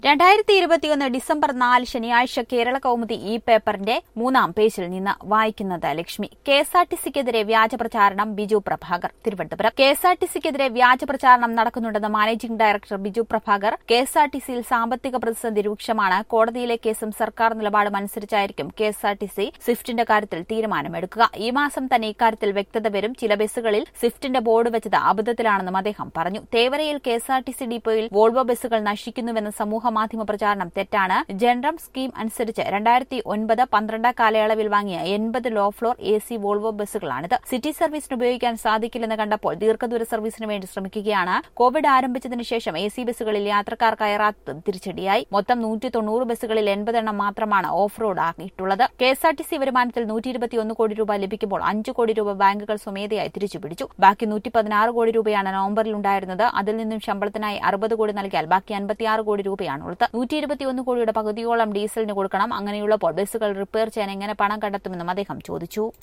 രണ്ടായിരത്തി ഇരുപത്തിയൊന്ന് ഡിസംബർ നാല് ശനിയാഴ്ച കേരള കൗമുദി ഈ പേപ്പറിന്റെ മൂന്നാം പേജിൽ നിന്ന് വായിക്കുന്നത് Lakshmi K S R T സിക്കെതിരെ വ്യാജ പ്രചാരണം Biju Prabhakar Thiruvananthapuram K S R T സിക്കെതിരെ വ്യാജ പ്രചാരണം നടക്കുന്നുണ്ടെന്ന് managing director Biju Prabhakar K S R T സിയിൽ സാമ്പത്തിക പ്രതിസന്ധി രൂക്ഷമാണ് കോടതിയിലെ കേസും സർക്കാർ നിലപാടും അനുസരിച്ചായിരിക്കും K S R T C സ്വിഫ്റ്റിന്റെ കാര്യത്തിൽ തീരുമാനമെടുക്കുക ഈ മാസം തന്നെ ഇക്കാര്യത്തിൽ വ്യക്തത വരും ചില ബസ്സുകളിൽ സ്വിഫ്റ്റിന്റെ ബോർഡ് വെച്ചത് അബദ്ധത്തിലാണെന്നും അദ്ദേഹം പറഞ്ഞു തേവരയിൽ K S R T C ഡിപ്പോയിൽ വോൾവോ ബസ്സുകൾ നശിക്കുന്നുവെന്ന സമൂഹ മാധ്യമ പ്രചാരണം തെറ്റാണ് ജനറം സ്കീം അനുസരിച്ച് രണ്ടായിരത്തി ഒൻപത് പന്ത്രണ്ട് കാലയളവിൽ വാങ്ങിയ എൺപത് low floor A C Volvo ബസ്സുകളാണിത് സിറ്റി സർവീസിന് ഉപയോഗിക്കാൻ സാധിക്കില്ലെന്ന് കണ്ടപ്പോൾ ദീർഘദൂര സർവീസിന് വേണ്ടി ശ്രമിക്കുകയാണ് കോവിഡ് ആരംഭിച്ചതിനു ശേഷം എ സി ബസ്സുകളിൽ യാത്രക്കാർ കയറാത്തതും തിരിച്ചടിയായി മൊത്തം നൂറ്റി തൊണ്ണൂറ് ബസ്സുകളിൽ എൺപതെണ്ണം മാത്രമാണ് ഓഫ് റോഡ് ആക്കിയിട്ടുള്ളത് K S R T C വരുമാനത്തിൽ നൂറ്റി ഇരുപത്തിയൊന്ന് കോടി രൂപ ലഭിക്കുമ്പോൾ അഞ്ച് കോടി രൂപ ബാങ്കുകൾ സ്വമേധയായി തിരിച്ചുപിടിച്ചു ബാക്കി നൂറ്റി പതിനാറ് കോടി രൂപയാണ് നവംബറിൽ ഉണ്ടായിരുന്നത് അതിൽ നിന്നും ശമ്പളത്തിനായി അറുപത് കോടി നൽകിയാൽ ബാക്കി അൻപത്തിയാറ് കോടി രൂപയാണ് ഉള്ളത് നൂറ്റി ഇരുപത്തിയൊന്ന് കോടിയുടെ പകുതിയോളം ഡീസലിന് കൊടുക്കണം അങ്ങനെയുള്ളപ്പോൾ ബസ്സുകൾ റിപ്പയർ ചെയ്യാൻ എങ്ങനെ പണം കണ്ടെത്തുമെന്നും അദ്ദേഹം ചോദിച്ചു